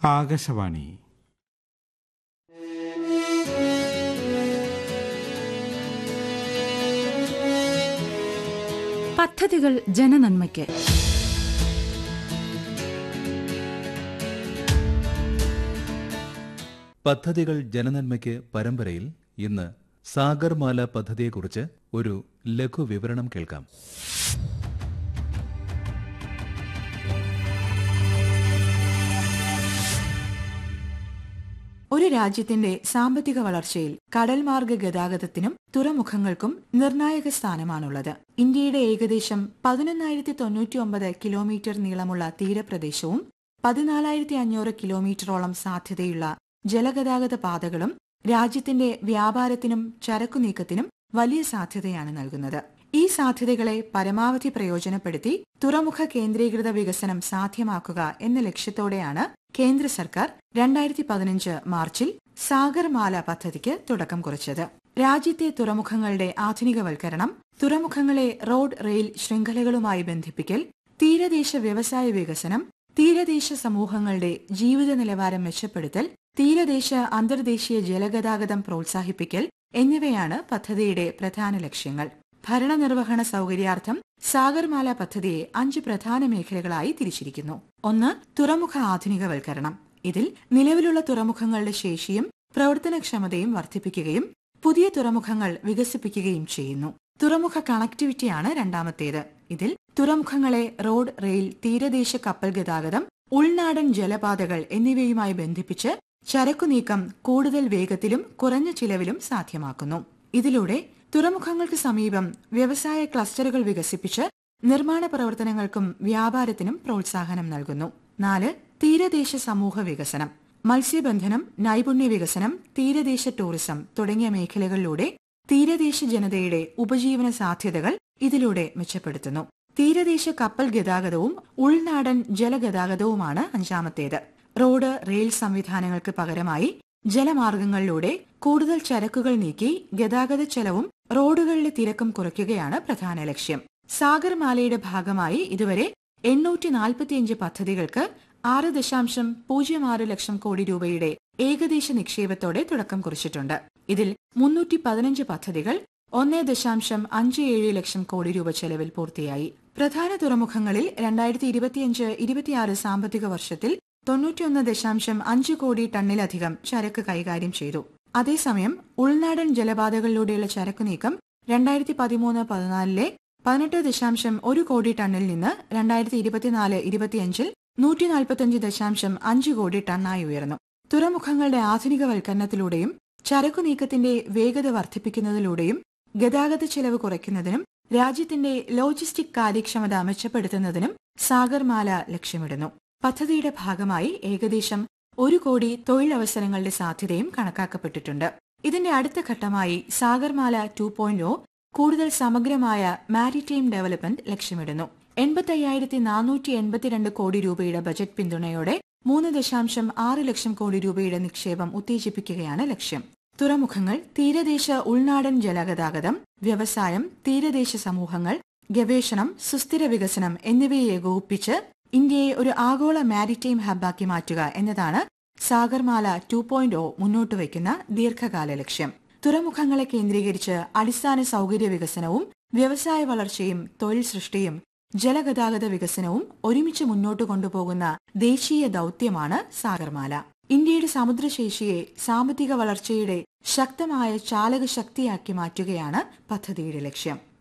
ആകാശവാണി പദ്ധതികൾ ജനനന്മയ്ക്ക് പദ്ധതികൾ ജനനന്മയ്ക്ക് പരമ്പരയിൽ ഇന്ന് സാഗർമാല പദ്ധതിയെക്കുറിച്ച് ഒരു ലഘു വിവരണം കേൾക്കാം ഒരു രാജ്യത്തിന്റെ സാമ്പത്തിക വളർച്ചയിൽ കടൽമാർഗ ഗതാഗതത്തിനും തുറമുഖങ്ങൾക്കും നിർണായക സ്ഥാനമാണുള്ളത് ഇന്ത്യയുടെ ഏകദേശം പതിനൊന്നായിരത്തി തൊണ്ണൂറ്റി ഒമ്പത് കിലോമീറ്റർ നീളമുള്ള തീരപ്രദേശവും പതിനാലായിരത്തി അഞ്ഞൂറ് കിലോമീറ്ററോളം സാധ്യതയുള്ള ജലഗതാഗത പാതകളും രാജ്യത്തിന്റെ വ്യാപാരത്തിനും ചരക്കുനീക്കത്തിനും വലിയ സാധ്യതയാണ് നൽകുന്നത് ഈ സാധ്യതകളെ പരമാവധി പ്രയോജനപ്പെടുത്തി തുറമുഖ കേന്ദ്രീകൃത വികസനം സാധ്യമാക്കുക എന്ന ലക്ഷ്യത്തോടെയാണ് കേന്ദ്ര സർക്കാർ രണ്ടായിരത്തി പതിനഞ്ച് മാർച്ചിൽ സാഗർമാല പദ്ധതിക്ക് തുടക്കം കുറിച്ചത് രാജ്യത്തെ തുറമുഖങ്ങളുടെ ആധുനികവൽക്കരണം തുറമുഖങ്ങളെ റോഡ് റെയിൽ ശൃംഖലകളുമായി ബന്ധിപ്പിക്കൽ തീരദേശ വ്യവസായ വികസനം തീരദേശ സമൂഹങ്ങളുടെ ജീവിത നിലവാരം മെച്ചപ്പെടുത്തൽ തീരദേശ അന്തർദേശീയ ജലഗതാഗതം പ്രോത്സാഹിപ്പിക്കൽ എന്നിവയാണ് പദ്ധതിയുടെ പ്രധാന ലക്ഷ്യങ്ങൾ ഭരണനിർവഹണ സൗകര്യാർത്ഥം സാഗർമാല പദ്ധതിയെ അഞ്ച് പ്രധാന മേഖലകളായി തിരിച്ചിരിക്കുന്നു ഒന്ന് തുറമുഖ ആധുനികവൽക്കരണം ഇതിൽ നിലവിലുള്ള തുറമുഖങ്ങളുടെ ശേഷിയും പ്രവർത്തനക്ഷമതയും വർദ്ധിപ്പിക്കുകയും പുതിയ തുറമുഖങ്ങൾ വികസിപ്പിക്കുകയും ചെയ്യുന്നു തുറമുഖ കണക്ടിവിറ്റിയാണ് രണ്ടാമത്തേത് ഇതിൽ തുറമുഖങ്ങളെ റോഡ് റെയിൽ തീരദേശ കപ്പൽ ഗതാഗതം ഉൾനാടൻ ജലപാതകൾ എന്നിവയുമായി ബന്ധിപ്പിച്ച് ചരക്കുനീക്കം കൂടുതൽ വേഗത്തിലും കുറഞ്ഞ ചിലവിലും സാധ്യമാക്കുന്നു ഇതിലൂടെ തുറമുഖങ്ങൾക്ക് സമീപം വ്യവസായ ക്ലസ്റ്ററുകൾ വികസിപ്പിച്ച് നിർമ്മാണ പ്രവർത്തനങ്ങൾക്കും വ്യാപാരത്തിനും പ്രോത്സാഹനം നൽകുന്നു നാല് തീരദേശ സമൂഹ വികസനം മത്സ്യബന്ധനം നൈപുണ്യ വികസനം തീരദേശ ടൂറിസം തുടങ്ങിയ മേഖലകളിലൂടെ തീരദേശ ജനതയുടെ ഉപജീവന സാധ്യതകൾ ഇതിലൂടെ മെച്ചപ്പെടുത്തുന്നു തീരദേശ കപ്പൽ ഗതാഗതവും ഉൾനാടൻ ജലഗതാഗതവുമാണ് അഞ്ചാമത്തേത് റോഡ് റെയിൽ സംവിധാനങ്ങൾക്ക് പകരമായി ജലമാർഗങ്ങളിലൂടെ കൂടുതൽ ചരക്കുകൾ നീക്കി ഗതാഗത ചെലവും റോഡുകളിലെ തിരക്കും കുറയ്ക്കുകയാണ് പ്രധാന ലക്ഷ്യം സാഗർമാലയുടെ ഭാഗമായി ഇതുവരെ എണ്ണൂറ്റി നാൽപ്പത്തിയഞ്ച് പദ്ധതികൾക്ക് ആറ് ദശാംശം പൂജ്യം ആറ് ലക്ഷം കോടി രൂപയുടെ ഏകദേശ നിക്ഷേപത്തോടെ തുടക്കം കുറിച്ചിട്ടുണ്ട് ഇതിൽ മുന്നൂറ്റി പതിനഞ്ച് പദ്ധതികൾ ഒന്നേ ദശാംശം അഞ്ച് ഏഴ് ലക്ഷം കോടി രൂപ ചെലവിൽ പൂർത്തിയായി പ്രധാന തുറമുഖങ്ങളിൽ രണ്ടായിരത്തി ഇരുപത്തിയഞ്ച് ഇരുപത്തിയാറ് സാമ്പത്തിക വർഷത്തിൽ തൊണ്ണൂറ്റിയൊന്ന് ദശാംശം അഞ്ച് കോടി ടണ്ണിലധികം ചരക്ക് കൈകാര്യം ചെയ്തു അതേസമയം ഉൾനാടൻ ജലപാതകളിലൂടെയുള്ള ചരക്ക് നീക്കം രണ്ടായിരത്തി പതിമൂന്ന് പതിനാലിലെ പതിനെട്ട് ദശാംശം ഒരു കോടി ടണ്ണിൽ നിന്ന് രണ്ടായിരത്തി ഇരുപത്തിനാല് ഇരുപത്തിയഞ്ചിൽ നൂറ്റി നാൽപ്പത്തിയഞ്ച് ദശാംശം അഞ്ച് കോടി ടണ്ണായി ഉയർന്നു തുറമുഖങ്ങളുടെ ആധുനികവൽക്കരണത്തിലൂടെയും ചരക്കു നീക്കത്തിന്റെ വേഗത വർദ്ധിപ്പിക്കുന്നതിലൂടെയും ഗതാഗത ചെലവ് കുറയ്ക്കുന്നതിനും രാജ്യത്തിന്റെ ലോജിസ്റ്റിക് കാര്യക്ഷമത മെച്ചപ്പെടുത്തുന്നതിനും സാഗർമാല ലക്ഷ്യമിടുന്നു പദ്ധതിയുടെ ഭാഗമായി ഏകദേശം ഒരു കോടി തൊഴിലവസരങ്ങളുടെ സാധ്യതയും കണക്കാക്കപ്പെട്ടിട്ടുണ്ട് ഇതിന്റെ അടുത്ത ഘട്ടമായി സാഗർമാല ടു പോയിന്റ് കൂടുതൽ സമഗ്രമായ മാരിടൈം ഡെവലപ്മെന്റ് ലക്ഷ്യമിടുന്നു എൺപത്തയ്യായിരത്തി നാനൂറ്റി എൺപത്തിരണ്ട് കോടി രൂപയുടെ ബജറ്റ് പിന്തുണയോടെ മൂന്ന് ദശാംശം ആറ് ലക്ഷം കോടി രൂപയുടെ നിക്ഷേപം ഉത്തേജിപ്പിക്കുകയാണ് ലക്ഷ്യം തുറമുഖങ്ങൾ തീരദേശ ഉൾനാടൻ ജലഗതാഗതം വ്യവസായം തീരദേശ സമൂഹങ്ങൾ ഗവേഷണം സുസ്ഥിര വികസനം എന്നിവയെ ഏകോപിപ്പിച്ച് ഇന്ത്യയെ ഒരു ആഗോള മാരിടൈം ഹബ്ബാക്കി മാറ്റുക എന്നതാണ് സാഗർമാല ടു പോയിന്റ് മുന്നോട്ട് വയ്ക്കുന്ന ദീർഘകാല ലക്ഷ്യം തുറമുഖങ്ങളെ കേന്ദ്രീകരിച്ച് അടിസ്ഥാന സൗകര്യ വികസനവും വ്യവസായ വളർച്ചയും തൊഴിൽ സൃഷ്ടിയും ജലഗതാഗത വികസനവും ഒരുമിച്ച് മുന്നോട്ട് കൊണ്ടുപോകുന്ന ദേശീയ ദൌത്യമാണ് സാഗർമാല ഇന്ത്യയുടെ സമുദ്രശേഷിയെ സാമ്പത്തിക വളർച്ചയുടെ ശക്തമായ ചാലക ശക്തിയാക്കി മാറ്റുകയാണ് പദ്ധതിയുടെ ലക്ഷ്യം